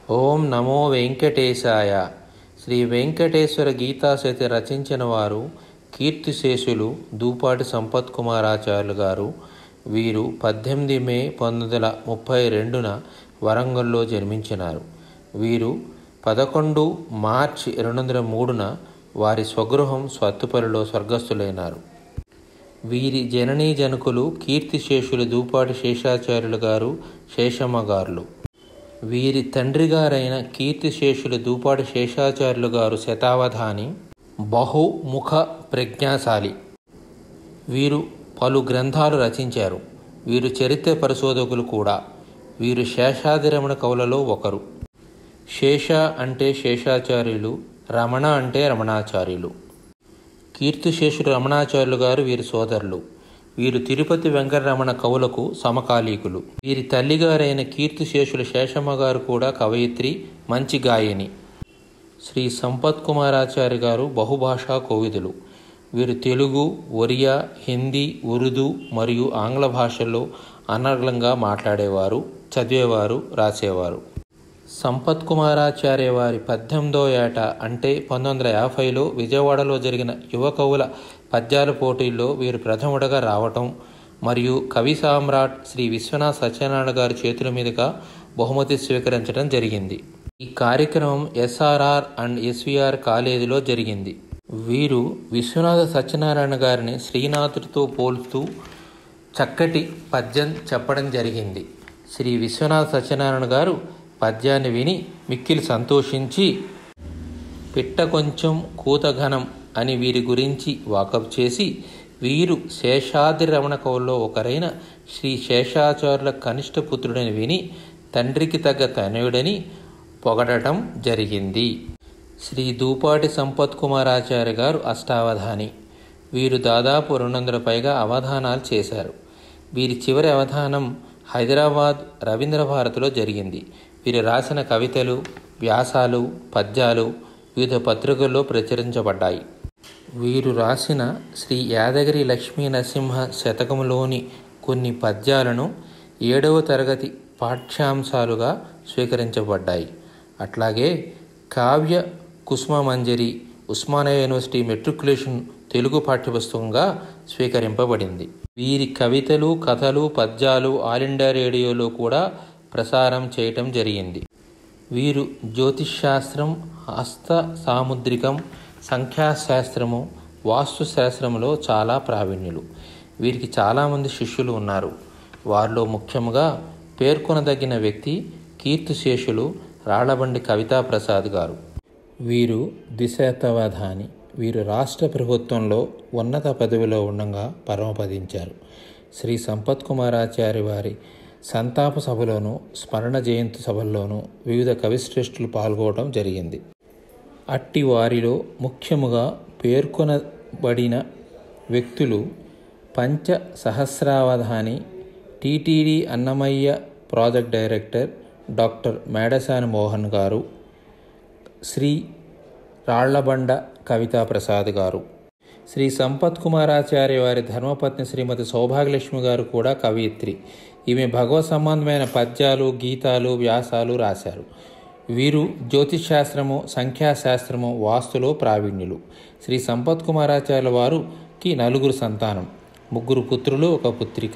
ఓం నమో వెంకటేశాయ శ్రీ వెంకటేశ్వర గీతాశతి రచించిన వారు కీర్తిశేషులు దూపాటి సంపత్ కుమారాచార్యులు గారు వీరు పద్దెనిమిది మే పంతొమ్మిది వందల ముప్పై రెండున వరంగల్లో జన్మించినారు వీరు పదకొండు మార్చి రెండు వందల మూడున వారి స్వగృహం స్వత్తుపల్లిలో స్వర్గస్థులైనారు వీరి జననీ జనకులు కీర్తిశేషులు దూపాటి శేషాచార్యులు గారు శేషమ్మ గారులు వీరి తండ్రి గారైన కీర్తిశేషులు దూపాటి శేషాచార్యులు గారు శతావధాని బహుముఖ ప్రజ్ఞాశాలి వీరు పలు గ్రంథాలు రచించారు వీరు చరిత్ర పరిశోధకులు కూడా వీరు శేషాదిరమణ కవులలో ఒకరు శేష అంటే శేషాచార్యులు రమణ అంటే రమణాచార్యులు కీర్తిశేషుడు రమణాచార్యులు గారు వీరి సోదరులు వీరు తిరుపతి వెంకటరమణ కవులకు సమకాలీకులు వీరి తల్లిగారైన కీర్తిశేషుల శేషమ్మ గారు కూడా కవయిత్రి మంచి గాయని శ్రీ సంపత్ కుమారాచార్య గారు బహుభాషా కోవిదులు వీరు తెలుగు ఒరియా హిందీ ఉర్దూ మరియు ఆంగ్ల భాషల్లో అనర్గళంగా మాట్లాడేవారు చదివేవారు రాసేవారు సంపత్ కుమారాచార్య వారి పద్దెనిమిదో ఏట అంటే పంతొమ్మిది వందల యాభైలో విజయవాడలో జరిగిన యువ కవుల పద్యాల పోటీల్లో వీరు ప్రథముడుగా రావటం మరియు కవి సామ్రాట్ శ్రీ విశ్వనాథ్ సత్యనారాయణ గారి చేతుల మీదుగా బహుమతి స్వీకరించడం జరిగింది ఈ కార్యక్రమం ఎస్ఆర్ఆర్ అండ్ ఎస్విఆర్ కాలేజీలో జరిగింది వీరు విశ్వనాథ సత్యనారాయణ గారిని శ్రీనాథుడితో పోల్స్తూ చక్కటి పద్యం చెప్పడం జరిగింది శ్రీ విశ్వనాథ సత్యనారాయణ గారు పద్యాన్ని విని మిక్కిలి సంతోషించి పిట్ట కొంచెం కూతఘనం అని వీరి గురించి వాకప్ చేసి వీరు శేషాద్రి రమణ కవుల్లో ఒకరైన శ్రీ శేషాచార్యుల కనిష్ట పుత్రుడని విని తండ్రికి తగ్గ తనయుడని పొగడటం జరిగింది శ్రీ దూపాటి సంపత్ కుమారాచార్య గారు అష్టావధాని వీరు దాదాపు రెండు వందల పైగా అవధానాలు చేశారు వీరి చివరి అవధానం హైదరాబాద్ రవీంద్ర భారతిలో జరిగింది వీరు రాసిన కవితలు వ్యాసాలు పద్యాలు వివిధ పత్రికల్లో ప్రచురించబడ్డాయి వీరు రాసిన శ్రీ యాదగిరి లక్ష్మీ నరసింహ శతకములోని కొన్ని పద్యాలను ఏడవ తరగతి పాఠ్యాంశాలుగా స్వీకరించబడ్డాయి అట్లాగే కావ్య కుసుమ మంజరి ఉస్మానియా యూనివర్సిటీ మెట్రికులేషన్ తెలుగు పాఠ్యపుస్తకంగా స్వీకరింపబడింది వీరి కవితలు కథలు పద్యాలు ఆల్ ఇండియా రేడియోలో కూడా ప్రసారం చేయటం జరిగింది వీరు జ్యోతిష్శాస్త్రం హస్త సాముద్రికం సంఖ్యాశాస్త్రము వాస్తుశాస్త్రంలో చాలా ప్రావీణ్యులు వీరికి చాలామంది శిష్యులు ఉన్నారు వారిలో ముఖ్యంగా పేర్కొనదగిన వ్యక్తి కీర్తిశేషులు రాళ్లబండి కవితా ప్రసాద్ గారు వీరు దిశాతవాధాని వీరు రాష్ట్ర ప్రభుత్వంలో ఉన్నత పదవిలో ఉండగా పరమపదించారు శ్రీ సంపత్ కుమారాచార్య వారి సంతాప సభలోనూ స్మరణ జయంతి సభల్లోనూ వివిధ కవిశ్రేష్ఠులు పాల్గొనడం జరిగింది అట్టి వారిలో ముఖ్యముగా పేర్కొనబడిన వ్యక్తులు పంచ సహస్రావధాని TTD Annamayya project director doctor Medasani Mohan గారు శ్రీ రాళ్లబండ కవితా ప్రసాద్ గారు శ్రీ సంపత్ కుమారాచార్య వారి ధర్మపత్ని శ్రీమతి సౌభాగ్యలక్ష్మి గారు కూడా కవయిత్రి ఈమె భగవత్ సంబంధమైన పద్యాలు గీతాలు వ్యాసాలు రాశారు వీరు జ్యోతిషాస్త్రము సంఖ్యాశాస్త్రము వాస్తులో ప్రావీణ్యులు శ్రీ సంపత్ కుమారాచార్యుల వారుకి నలుగురు సంతానం ముగ్గురు పుత్రులు ఒక పుత్రిక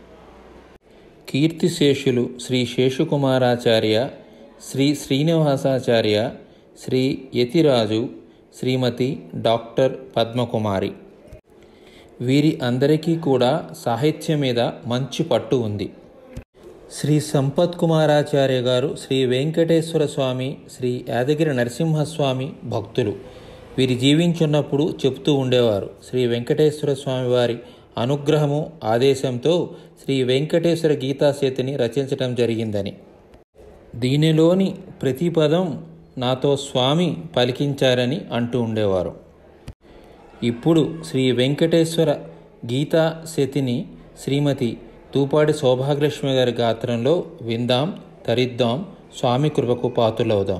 కీర్తిశేషులు శ్రీ శేషుకుమారాచార్య శ్రీ శ్రీనివాసాచార్య శ్రీ యతిరాజు శ్రీమతి డాక్టర్ పద్మకుమారి వీరి అందరికీ కూడా సాహిత్యం మీద మంచి పట్టు ఉంది శ్రీ సంపత్ కుమారాచార్య గారు శ్రీ వెంకటేశ్వర స్వామి శ్రీ యాదగిరి నరసింహస్వామి భక్తులు వీరి జీవించున్నప్పుడు చెప్తూ ఉండేవారు శ్రీ వెంకటేశ్వర స్వామి వారి అనుగ్రహము ఆదేశంతో శ్రీ వెంకటేశ్వర గీతాసేతిని రచించటం జరిగిందని దీనిలోని ప్రతి పదం నాతో స్వామి పలికించారని అంటూ ఉండేవారు ఇప్పుడు శ్రీ వెంకటేశ్వర గీతా శతిని శ్రీమతి తూపాటి సౌభాగ్యలక్ష్మి గారి గాత్రంలో విందాం తరిద్దాం స్వామి కృపకు పాతులవుదాం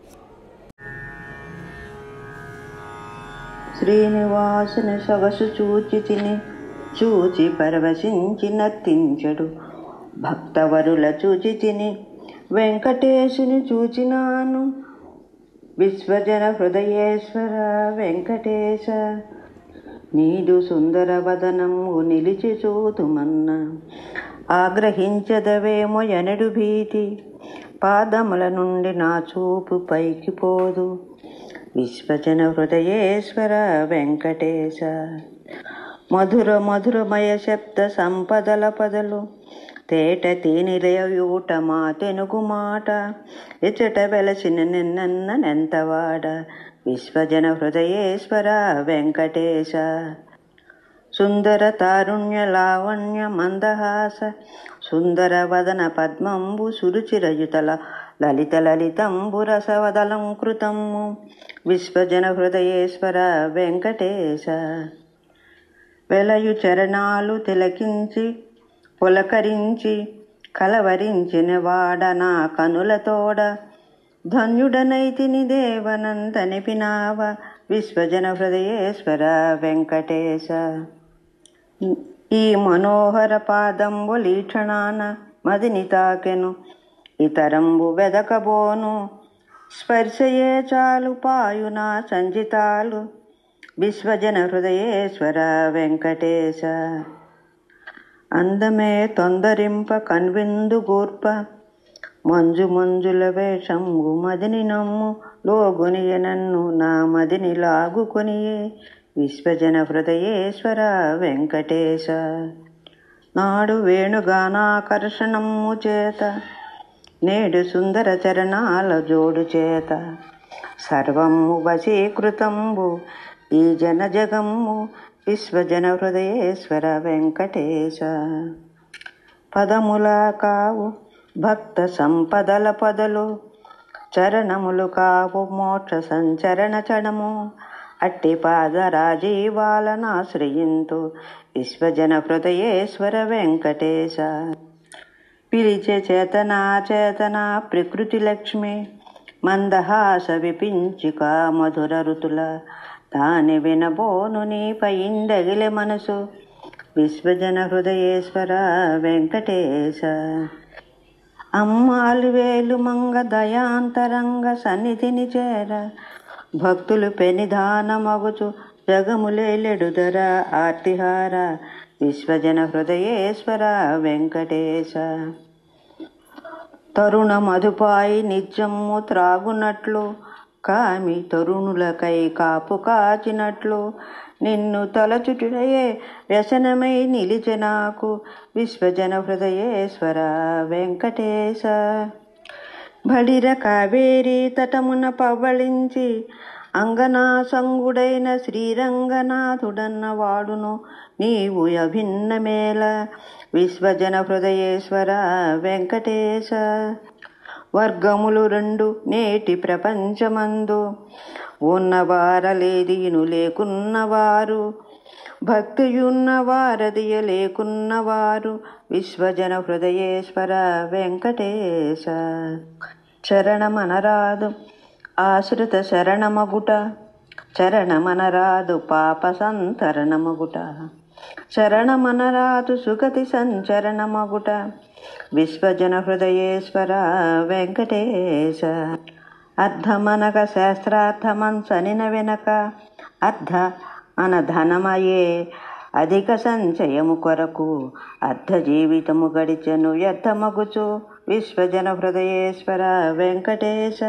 శ్రీనివాసుని సొగసు చూచి తిని చూచి పరవశించి నర్తించడు భక్తవరుల చూచి తిని వెంకటేశుని చూచినాను విశ్వజన హృదయేశ్వర వెంకటేశ నీదు సుందర వదనము నిలిచి చూతుమన్న ఆగ్రహించదవేమో ఎనడు భీతి పాదముల నుండి నా చూపు పైకి పోదు విశ్వజన హృదయేశ్వర వెంకటేశ మధుర మధురమయ శబ్ద సంపదల పదలు తేట తేనిలయూట మా తెనుగు మాట ఇచట వెలసిన నిన్నన్న నెంతవాడ విశ్వజన హృదయేశ్వర వెంకటేశ సుందర తారుణ్య లావణ్య మందహాస సుందర వదన పద్మంబు సురుచిరయుతల లలిత లలితంబు రసవదలంకృతము విశ్వజన హృదయేశ్వర వెంకటేశ వెలయు చరణాలు తిలకించి పులకరించి కలవరించిన వాడ నా కనులతోడ ధన్యుడనైతిని దేవనంతనిపినావ విశ్వజన హృదయేశ్వర వెంకటేశ ఈ మనోహర పాదంబు లీక్షణాన మదిని తాకెను ఇతరంబు వెదకబోను స్పర్శయే చాలు పాయునా సంజితాలు విశ్వజన హృదయేశ్వర వెంకటేశ అందమే తొందరింప కన్విందు గూర్ప మంజు మంజుల వేషంగు మదిని నమ్ము లోగునియ నన్ను నా మదిని లాగుకొనియే విశ్వజన హృదయేశ్వర వెంకటేశ నాడు వేణుగానాకర్షణము చేత నేడు సుందర చరణాల జోడు చేత సర్వము వశీకృతంబు ఈ జన జగమ్ము విశ్వజన హృదయేశ్వర వెంకటేశ పదముల కావు భక్త సంపదల పదలు చరణములు కావు మోక్ష సంచరణ చడము అట్టి పాద రాజీవాలనాశ్రయింతు విశ్వజన హృదయేశ్వర వెంకటేశ పిలిచే చేతన చేతన ప్రకృతి లక్ష్మి మందహాస విపించిక మధుర రుతుల దాని వినబోను నీ పైందగిలే మనసు విశ్వజన హృదయేశ్వర వెంకటేశ అమ్మాలు వేలు మంగ దయాంతరంగ సన్నిధిని చేర భక్తులు పెనిధానమగుచు జగములేలెడుదర ఆర్తిహార విశ్వజన హృదయేశ్వర వెంకటేశ తరుణ మధుపాయి నిత్యము త్రాగునట్లు కామి తరుణులకై కాపు కాచినట్లు నిన్ను తలచుటుడయే వ్యసనమై నిలిచె నాకు విశ్వజన హృదయేశ్వర వెంకటేశ బడిర కావేరి తటమున పవ్వళించి అంగనా సంగుడైన శ్రీరంగనాథుడన్న వాడును నీవు అభిన్నమేల విశ్వజన హృదయేశ్వర వెంకటేశ వర్గములు రెండు నేటి ప్రపంచమందు ఉన్నవారలేదిను లేకున్నవారు భక్తియున్న వారదియ లేకున్నవారు విశ్వజన హృదయేశ్వర వెంకటేశ చరణమనరాదు ఆశ్రిత శరణమగుట చరణమనరాదు పాప సంతరణమగుట శరణమనరాదు సుగతి సంచరణమగుట విశ్వజన హృదయేశ్వర వెంకటేశ అర్ధమనక శాస్త్రార్థమంచనిన వెనక అర్ధ అనధనమయే అధిక సంచయము కొరకు అర్ధ జీవితము గడిచెను వ్యర్థమగుచు విశ్వజన హృదయేశ్వర వెంకటేశ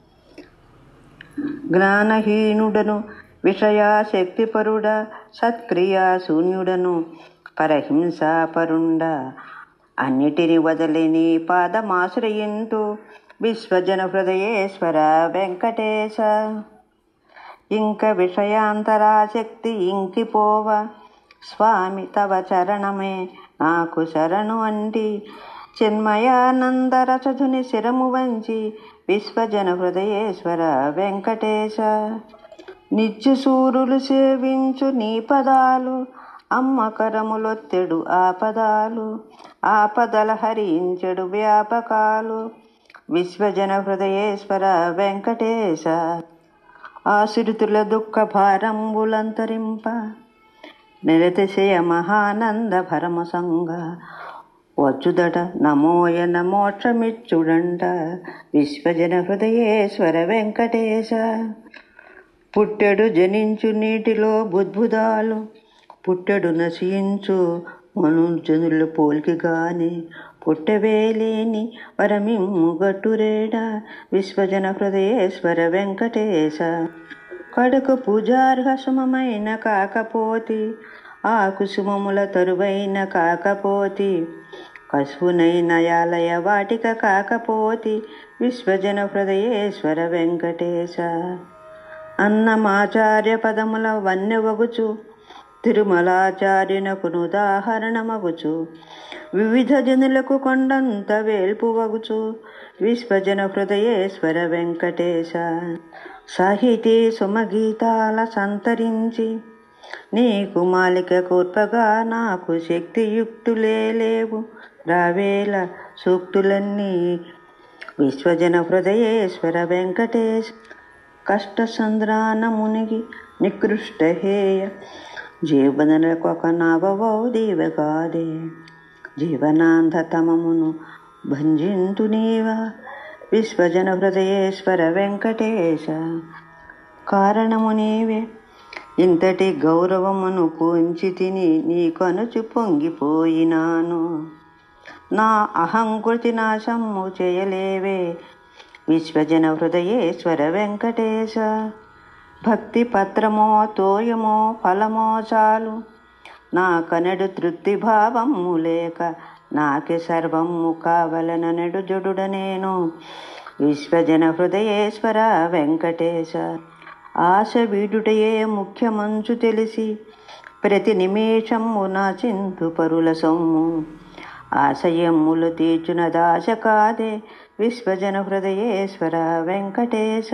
జ్ఞానహీనుడను విషయాశక్తిపరుడ సత్క్రియా శూన్యుడను పరహింసాపరుండ అన్నిటిని వదలిని పాదమాశ్రయింతు విశ్వజన హృదయేశ్వర వెంకటేశ ఇంక విషయాంతరాశక్తి ఇంకిపోవ స్వామి తవ చరణమే నాకు శరణు అంటి చిన్మయానందరసధుని శిరము వంచి విశ్వజన హృదయేశ్వర వెంకటేశ నిత్య సూరులు సేవించు నీ పదాలు అమ్మకరములొత్తెడు ఆపదాలు ఆపదల హరించెడు వ్యాపకాలు విశ్వజన హృదయేశ్వర వెంకటేశ ఆశ్రితుల దుఃఖ భారంబులంతరింప నిరతిశయ మహానంద భరమ సంగ వచ్చుదట నమోయన మోక్షమిచ్చుడంట విశ్వజన హృదయేశ్వర వెంకటేశ పుట్టెడు జనించు నీటిలో బుద్భుదాలు పుట్టెడు నశించు మనుజనుల పోల్కి గాని పుట్టవేలేని వరమిమ్ము గట్టురేడ విశ్వజన హృదయేశ్వర వెంకటేశ కడుకు పూజార్హ సుమమైన కాకపోతి ఆ కుసుమముల తరువైన కాకపోతి కసునైన యాలయ వాటిక కాకపోతి విశ్వజన హృదయేశ్వర వెంకటేశ అన్నమాచార్య పదముల వన్నెవగుచు తిరుమలాచార్యునకును ఉదాహరణమగుచు వివిధ జనులకు కొండంత వేల్పువగుచు విశ్వజన హృదయేశ్వర వెంకటేశ సాహితీ సుమగీతాల సంతరించి నీకు మాలిక కూర్పగా నాకు శక్తియుక్తులే లేవు రావేల సూక్తులన్నీ విశ్వజన హృదయేశ్వర వెంకటేశ కష్ట సంద్రాన మునిగి నికృష్ట హేయ జీవనలకు ఒక నవవౌ దీవగాదే జీవనాంధతమమును భంజింతు నీవా విశ్వజన హృదయేశ్వర వెంకటేశ కారణము నీవే ఇంతటి గౌరవమును పూంచి తిని నీ కనుచు పొంగిపోయినాను నా అహంకృతి నాశము చేయలేవే విశ్వజన హృదయేశ్వర వెంకటేశ భక్తి పత్రమో తోయమో ఫలమో చాలు నా కనెడు తృప్తి భావము లేక నాకే సర్వము కావలననెడు జడుడ నేను విశ్వజన హృదయేశ్వర వెంకటేశ ఆశ వీడుటయే ముఖ్యమంచు తెలిసి ప్రతి నిమేషము నా చింతు పరుల సొమ్ము ఆశయములు తీర్చున దాశ కాదే విశ్వజన హృదయేశ్వర వెంకటేశ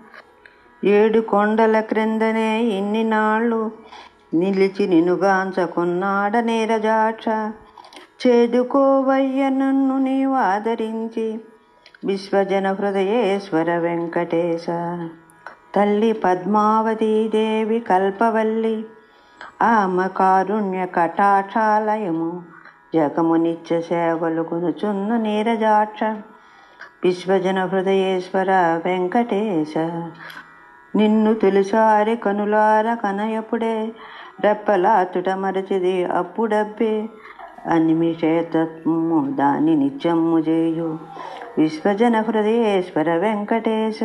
ఏడు కొండల క్రిందనే ఇన్ని నాళ్ళు నిలిచి నినుగాంచకున్నాడ నీరజాక్ష చేదుకోవయ్య నన్ను నీవు ఆదరించి విశ్వజన హృదయేశ్వర వెంకటేశ తల్లి పద్మావతీ దేవి కల్పవల్లి ఆమె కారుణ్య కటాక్షాలయము జగము నిత్య సేవలు కొనుచున్న నీరజాక్ష విశ్వజన హృదయేశ్వర వెంకటేశ నిన్ను తొలిసారి కనులార కనయపుడే రెప్పలాతుట మరచిది అప్పుడబ్బే అనిమిషేతత్వము దాని నిత్యము చేయు విశ్వజన హృదయేశ్వర వెంకటేశ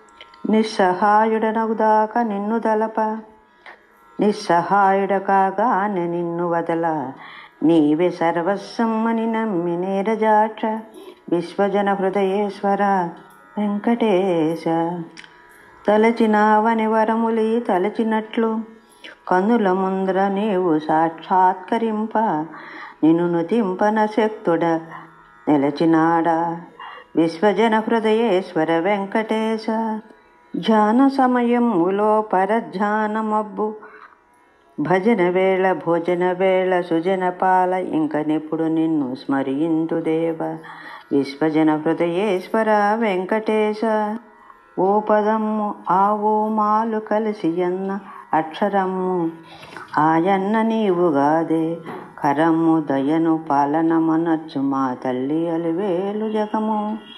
నిస్సహాయుడనగుదాక నిన్ను దలప నిస్సహాయుడ కాగానే నిన్ను వదల నీవే సర్వస్వమ్మని నమ్మి నీరజాక్ష విశ్వజన హృదయేశ్వర వెంకటేశ తలచినావని వరములి తలచినట్లు కన్నుల ముందర నీవు సాక్షాత్కరింప నిన్ను నుతింపన శక్తుడ నిలచినాడా విశ్వజన హృదయేశ్వర వెంకటేశ ధ్యాన సమయములో పరధ్యానమబ్బు భజన వేళ భోజన వేళ సుజన పాల ఇంకనెప్పుడు నిన్ను స్మరింతు దేవ విశ్వజన హృదయేశ్వర వెంకటేశ ఓ పదమ్ము ఆ ఓ మాలు కలిసి అన్న అక్షరమ్ము ఆయన్న నీవుగాదే కరమ్ము దయను పాలనమనొచ్చు మా తల్లి అలివేలు జగము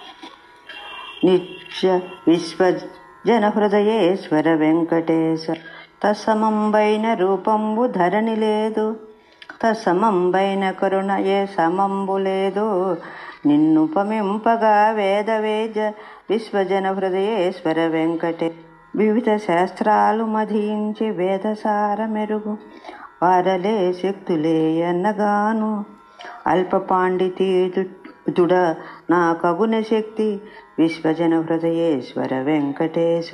నిత్య విశ్వజన హృదయేశ్వర వెంకటేశ తసమంబైన రూపంబు ధరణి లేదు తసమంబైన కరుణ ఏ సమంబు లేదు నిన్నుపమింపగా వేద వేద విశ్వజన హృదయేశ్వర వెంకటే వివిధ శాస్త్రాలు మధించి వేదసార మెరుగు వారలే శక్తులే అన్నగాను అల్ప పాండితీతుడ నా కగుణ శక్తి విశ్వజన హృదయేశ్వర వెంకటేశ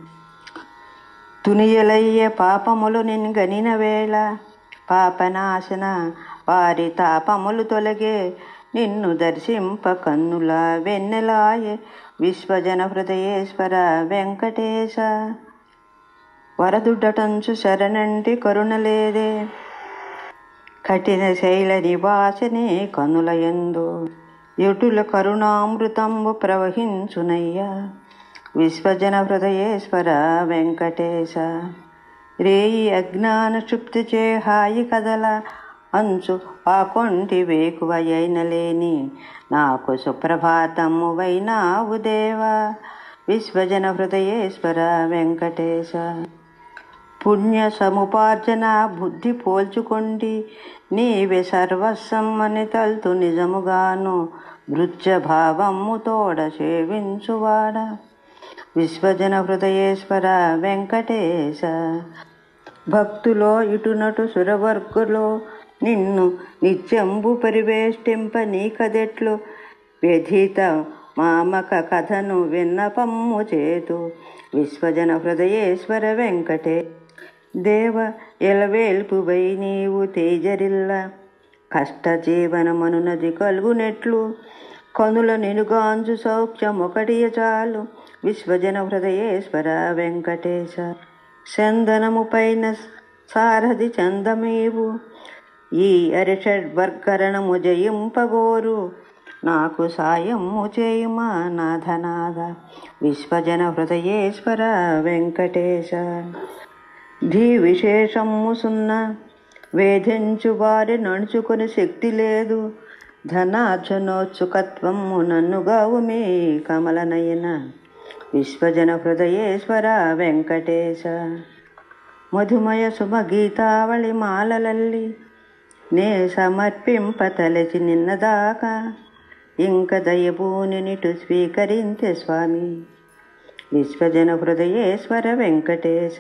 తునియలయ్య పాపములు నిన్ గనిన వేళ పాపనాశన వారి తాపములు తొలగే నిన్ను దర్శింప కన్నుల వెన్నెలాయే విశ్వజన హృదయేశ్వర వెంకటేశ వరదుడ్డటంచు శరణంటి కరుణలేదే కఠిన శైల నివాసనే కనుల ఎందు ఎటుల కరుణామృతంబు ప్రవహించునయ్యా విశ్వజన హృదయేశ్వర వెంకటేశ రేయి అజ్ఞాన క్షుప్తి చే హాయి కదల అంచు ఆ కొంటి వేకువ అయినలేని నాకు సుప్రభాతము వైనావు దేవా విశ్వజన హృదయేశ్వర వెంకటేశ పుణ్య సముపార్జన బుద్ధి పోల్చుకొండి నీవే సర్వస్వమని తల్తు నిజముగాను భృత్య భావము తోడ సేవించువాడ విశ్వజన హృదయేశ్వర వెంకటేశ భక్తులో ఇటునటు సురవర్గులో నిన్ను నిత్యంబు పరివేష్టింప నీకదెట్లు వ్యధీత మామక కథను విన్నపమ్ము చేతు విశ్వజన హృదయేశ్వర వెంకటే దేవ ఎలవేల్పువై నీవు తేజరిల్ల కష్ట జీవనమనునది కలుగునెట్లు కనుల నినుగాంజు సౌఖ్యం ఒకటియ చాలు విశ్వజన హృదయేశ్వర వెంకటేశ చందనము పైన సారథి చందమేవు ఈ అరిషడ్వర్గరణము జయింపగోరు నాకు సాయము చేయుమా నాథనాథ విశ్వజన హృదయేశ్వర వెంకటేశ ధీ విశేషము సున్న వేధించు వారి నడుచుకుని శక్తి లేదు ధనార్జనోత్సుకత్వము నన్నుగావు మీ కమలనయన విశ్వజన హృదయేశ్వర వెంకటేశ మధుమయ శుభ గీతావళి మాలలల్లి నే సమర్పింప తలచి నిన్నదాకా ఇంక దయబూనినిటు స్వీకరించే స్వామి విశ్వజన హృదయేశ్వర వెంకటేశ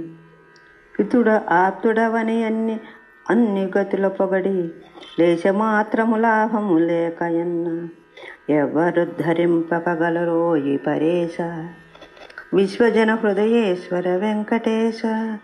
పితుడ ఆప్తుడవని అన్ని అన్ని గతుల పొగడి లేశమాత్రము లాభము లేకయన్న ఎవరు ధరింపగలరో ఈ పరేశ విశ్వజన హృదయేశ్వర వెంకటేశ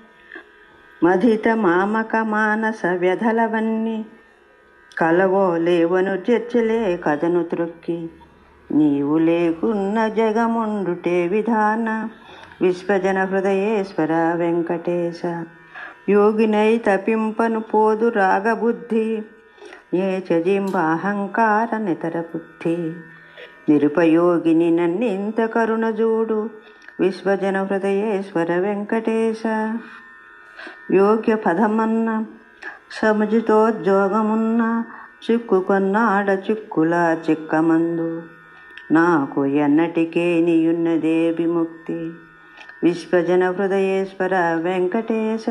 మధిత మామక మానస వ్యధలవన్నీ కలవో లేవను చర్చలే కథను త్రొక్కి నీవు లేకున్న జగముండుటే విధాన విశ్వజన హృదయేశ్వర వెంకటేశ యోగినై తపింపను పోదు రాగబుద్ధి ఏ చజింబ అహంకార నితర బుద్ధి నిరుపయోగిని నన్నింత కరుణ చూడు విశ్వజన హృదయేశ్వర వెంకటేశ యోగ్య పదమన్న సముజితోద్యోగమున్న చిక్కుకొన్నాడ చిక్కుల చిక్కమందు నాకు ఎన్నటికే నీయున్నదే విముక్తి విశ్వజన హృదయేశ్వర వెంకటేశ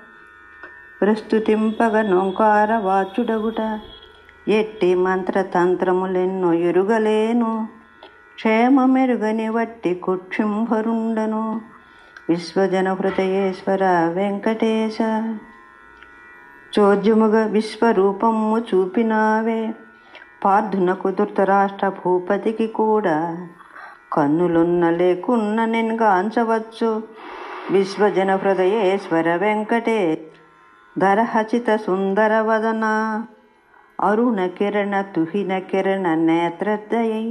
ప్రస్తుతింపగ నోంకార వాచుడగుట ఎట్టి మంత్రతంత్రములెన్నో ఎరుగలేను క్షేమమెరుగని వట్టి కుక్షింభరుండను విశ్వజన హృదయేశ్వర వెంకటేశ చోద్యముగా విశ్వరూపము చూపినావే పార్థునకు ధృతరాష్ట్ర భూపతికి కూడా కన్నులున్న లేకున్న నేను గాంచవచ్చు విశ్వజన హృదయేశ్వర వెంకటే ధరహచిత సుందర వదన అరుణ కిరణ తుహిన కిరణ నేత్రదయై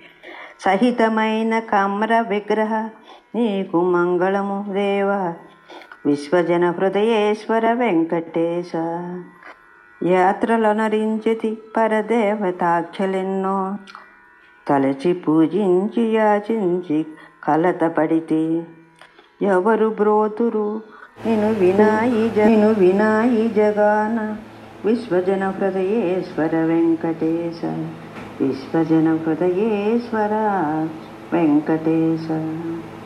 సహితమైన కమ్ర విగ్రహ నీకు మంగళము దేవ విశ్వజన హృదయేశ్వర వెంకటేశ యాత్రలనరించితి పరదేవతాఖ్యలెన్నో తలచి పూజించి యాచించి కలతపడితే ఎవరు బ్రోతురు నిను వినాయి నిను వినాయి జగాన విశ్వజన హృదయేశ్వర వెంకటేశ విశ్వజన హృదయేశ్వర వెంకటేశ